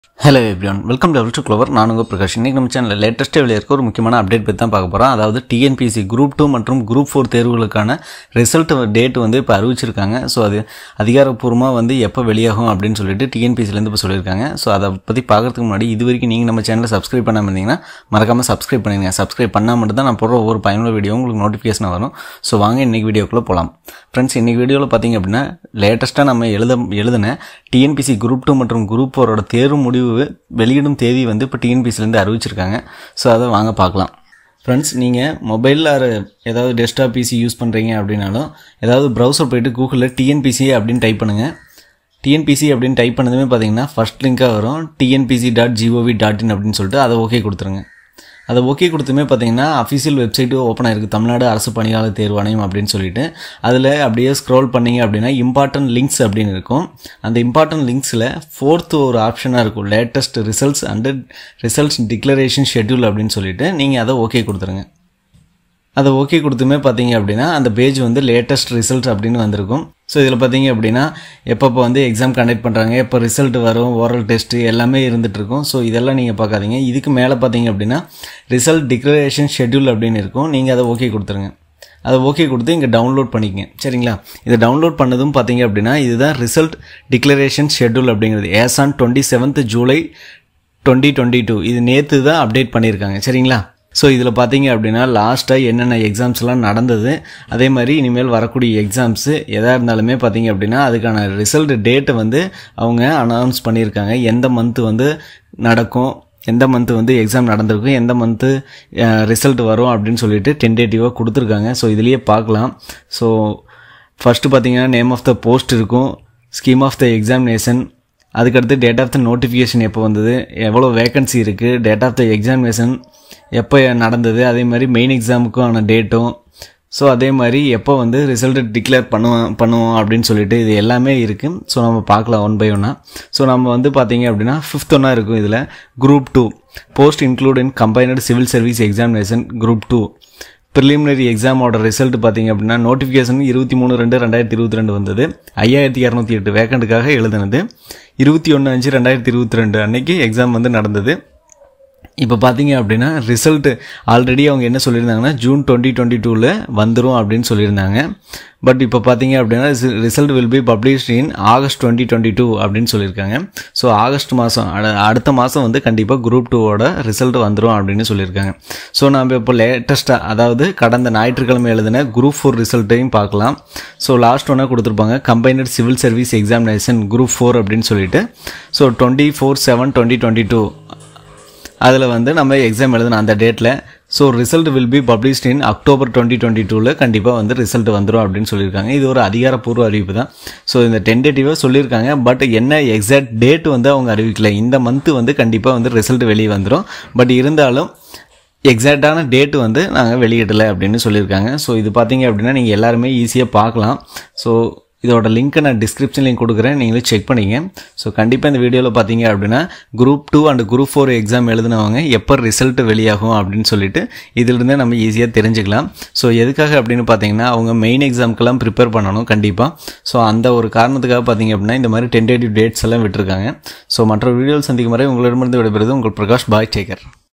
hello everyone welcome level to Clover நான் உங்கள் பிரகாஷ் இன்றைக்கி நம்ம சேனலில் லேட்டஸ்ட்டாக வெளியே இருக்க ஒரு முக்கியமான அப்டேட் பற்றி தான் பார்க்க போகிறோம் அதாவது டிஎன்பிசி குரூப் டூ மற்றும் குரூப் ஃபோர் தேர்வுகளுக்கான ரிசல்ட் டேட் வந்து இப்போ அறிவிச்சிருக்காங்க ஸோ அது அதிகாரப்பூர்வமாக வந்து எப்போ வெளியாகும் அப்படின்னு சொல்லிட்டு டிஎன்பிசிலேருந்து இப்போ சொல்லியிருக்காங்க ஸோ அதை பற்றி பார்க்கறதுக்கு முன்னாடி இது வரைக்கும் நீங்கள் நம்ம சேனலை சப்ஸ்கிரைப் பண்ணாமல் இருந்தீங்கன்னா மறக்காமல் சப்ஸ்கிரைப் பண்ணிடுங்க சப்ஸ்கிரைப் பண்ணால் மட்டும் தான் நான் போடுற ஒவ்வொரு பயனுள்ள வீடியோ உங்களுக்கு நோட்டிஃபிகேஷன் வரும் ஸோ வாங்க இன்றைக்கி வீடியோக்குள்ளே போகலாம் ஃப்ரெண்ட்ஸ் இன்றைக்கி வீடியோவில் பார்த்தீங்க அப்படின்னா லேட்டஸ்ட்டாக நம்ம எழுத எழுதின டிஎன்பிசி குரூப் டூ மற்றும் குரூப் ஃபோரோட தேர்வு முடிவு வெளியிடும் தேதி வந்து இப்போ டிஎன்பிசிலேருந்து அறிவிச்சிருக்காங்க ஸோ அதை வாங்க பார்க்கலாம் ஃப்ரெண்ட்ஸ் நீங்கள் மொபைலில் ஏதாவது டெஸ்க்டாப் பிசி யூஸ் பண்ணுறீங்க அப்படின்னாலும் ஏதாவது ப்ரௌசர் போயிட்டு கூகுளில் டிஎன்பிசி அப்படின்னு டைப் பண்ணுங்கள் டிஎன்பிசி அப்படின்னு டைப் பண்ணதுமே பார்த்தீங்கன்னா ஃபஸ்ட் லிங்காக வரும் TNPSC dot gov dot in அப்படின்னு சொல்லிட்டு அதை ஓகே கொடுத்துருங்க அதை ஓகே கொடுத்துமே பார்த்தீங்கன்னா அஃபிஷியல் வெப்சைட்டு ஓப்பன் ஆயிருக்கு தமிழ்நாடு அரசு பணியாளர் தேர்வாணையம் அப்படின்னு சொல்லிட்டு அதில் அப்படியே ஸ்க்ரோல் பண்ணீங்க அப்படின்னா இம்பார்ட்டன்ட் லிங்க்ஸ் அப்படின்னு இருக்கும் அந்த இம்பார்ட்டன்ட் லிங்க்ஸில் ஃபோர்த்து ஒரு ஆப்ஷனாக இருக்கும் latest results and results declaration schedule அப்படின்னு சொல்லிட்டு நீங்கள் அதை ஓகே கொடுத்துருங்க அதை ஓகே கொடுத்துமே பார்த்தீங்க அப்படின்னா அந்த பேஜ் வந்து லேட்டஸ்ட் ரிசல்ட் அப்படின்னு வந்திருக்கும் ஸோ இதில் பார்த்தீங்க அப்படின்னா எப்பப்போ வந்து எக்ஸாம் கண்டக்ட் பண்ணுறாங்க எப்போ ரிசல்ட் வரும் ஓரல் டெஸ்ட்டு எல்லாமே இருந்துட்டு இருக்கும் ஸோ இதெல்லாம் நீங்கள் பார்க்காதீங்க இதுக்கு மேலே பார்த்தீங்க அப்படின்னா ரிசல்ட் டிக்ளரேஷன் ஷெட்யூல் அப்படின்னு இருக்கும் நீங்கள் அதை ஓகே கொடுத்துருங்க அதை ஓகே கொடுத்து இங்கே டவுன்லோட் பண்ணிக்கங்க சரிங்களா இதை டவுன்லோட் பண்ணதும் பார்த்தீங்க அப்படின்னா இதுதான் ரிசல்ட் டிக்ளரேஷன் ஷெட்யூல் அப்படிங்கிறது as on twenty seventh July twenty twenty two இது நேற்று தான் அப்டேட் பண்ணியிருக்காங்க சரிங்களா ஸோ இதில் பார்த்தீங்க அப்படின்னா லாஸ்ட்டாக என்னென்ன எக்ஸாம்ஸ்லாம் நடந்தது அதே மாதிரி இனிமேல் வரக்கூடிய எக்ஸாம்ஸு எதாக இருந்தாலுமே பார்த்தீங்க அப்படின்னா அதுக்கான ரிசல்ட் டேட்டை வந்து அவங்க அனௌன்ஸ் பண்ணியிருக்காங்க எந்த மந்த்து வந்து நடக்கும் எந்த மந்த்து வந்து எக்ஸாம் நடந்திருக்கும் எந்த மந்த்து ரிசல்ட் வரும் அப்படின்னு சொல்லிட்டு டென்டேட்டிவாக கொடுத்துருக்காங்க ஸோ இதுலேயே பார்க்கலாம் ஸோ ஃபஸ்ட்டு பார்த்தீங்கன்னா நேம் ஆஃப் த போஸ்ட் இருக்கும் ஸ்கீம் ஆஃப் த எக்ஸாமினேஷன் அதுக்கடுத்து டேட் ஆஃப் த நோட்டிஃபிகேஷன் எப்போ வந்தது எவ்வளோ வேகன்சி இருக்குது டேட் ஆஃப் த எக்ஸாமினேஷன் எப்போ நடந்தது அதே மாதிரி மெயின் எக்ஸாமுக்கான டேட்டும் ஸோ அதே மாதிரி எப்போ வந்து ரிசல்ட் டிக்ளேர் பண்ணுவோம் பண்ணுவோம் அப்படின்னு சொல்லிட்டு இது எல்லாமே இருக்குது ஸோ நம்ம பார்க்கலாம் ஒன் பை ஒன்னாக ஸோ நம்ம வந்து பார்த்தீங்க அப்படின்னா ஃபிஃப்த் ஒன்னாக இருக்கும் இதில் group two post include in combined civil service examination group two preliminary எக்ஸாமோட ரிசல்ட் பார்த்தீங்க அப்படின்னா நோட்டிஃபிகேஷன் இருபத்தி மூணு ரெண்டு ரெண்டாயிரத்தி இருபத்தி ரெண்டு வந்தது ஐயாயிரத்தி இரநூத்தி எட்டு வேக்கண்ட்டுக்காக எழுதுனது இருபத்தி ஒன்று அஞ்சு ரெண்டாயிரத்தி இருபத்தி ரெண்டு அன்னைக்கு எக்ஸாம் வந்து நடந்தது இப்போ பார்த்தீங்க அப்படின்னா ரிசல்ட் ஆல்ரெடி அவங்க என்ன சொல்லியிருந்தாங்கன்னா ஜூன் டுவெண்ட்டி டுவெண்ட்டி டூவில் வந்துடும் அப்படின்னு சொல்லியிருந்தாங்க பட் இப்போ பார்த்தீங்க அப்படின்னா result will be published in August twenty twenty two அப்படின்னு சொல்லியிருக்காங்க ஸோ ஆகஸ்ட் மாதம் அடுத்த மாதம் வந்து கண்டிப்பாக குரூப் டூவோட ரிசல்ட் வந்துடும் அப்படின்னு சொல்லியிருக்காங்க ஸோ நம்ம இப்போ லேட்டஸ்ட்டாக அதாவது கடந்த ஞாயிற்றுக்கிழமை எழுதின குரூப் ஃபோர் ரிசல்ட்டையும் பார்க்கலாம் ஸோ லாஸ்ட் ஒன்றா கொடுத்துருப்பாங்க combined civil service examination group four அப்படின்னு சொல்லிட்டு so twenty four seven twenty twenty two அதில் வந்து நம்ம எக்ஸாம் எழுதணும் அந்த டேட்டில் so result will be published in October twenty twenty டூவில் கண்டிப்பாக வந்து ரிசல்ட் வந்துடும் அப்படின்னு சொல்லியிருக்காங்க இது ஒரு அதிகாரப்பூர்வ அறிவிப்பு தான் ஸோ இந்த டென்டேட்டிவாக சொல்லியிருக்காங்க பட் என்ன எக்ஸாக்ட் டேட் வந்து அவங்க அறிவிக்கல இந்த மந்த்து வந்து கண்டிப்பாக வந்து ரிசல்ட் வெளியே வந்துடும் பட் இருந்தாலும் எக்ஸாக்டான டேட் வந்து நாங்கள் வெளியிடலை அப்படின்னு சொல்லியிருக்காங்க ஸோ இது பார்த்தீங்க அப்படின்னா நீங்கள் எல்லாருமே ஈஸியாக பார்க்கலாம் ஸோ இதோட லிங்க்கை நான் டிஸ்கிரிப்ஷன் லிங்க் கொடுக்குறேன் நீங்களும் செக் பண்ணிங்க ஸோ கண்டிப்பாக இந்த வீடியோவில் பார்த்தீங்க அப்படின்னா group two and group four exam எழுதினவங்க எப்போ ரிசல்ட் வெளியாகும் அப்படின்னு சொல்லிட்டு இதிலிருந்தே நம்ம ஈஸியாக தெரிஞ்சுக்கலாம் ஸோ எதுக்காக அப்படின்னு பார்த்தீங்கன்னா அவங்க மெயின் எக்ஸாம்க்கெல்லாம் ப்ரிப்பேர் பண்ணணும் கண்டிப்பாக ஸோ அந்த ஒரு காரணத்துக்காக பார்த்தீங்க அப்படின்னா இந்த மாதிரி டென்டேட்டிவ் டேட்ஸ் எல்லாம் விட்டுருக்காங்க ஸோ மற்ற வீடியோவில் சந்திக்கும் வரை உங்களிடமிருந்து விடைபெறுது உங்கள் பிரகாஷ் பாய் டேக்கர்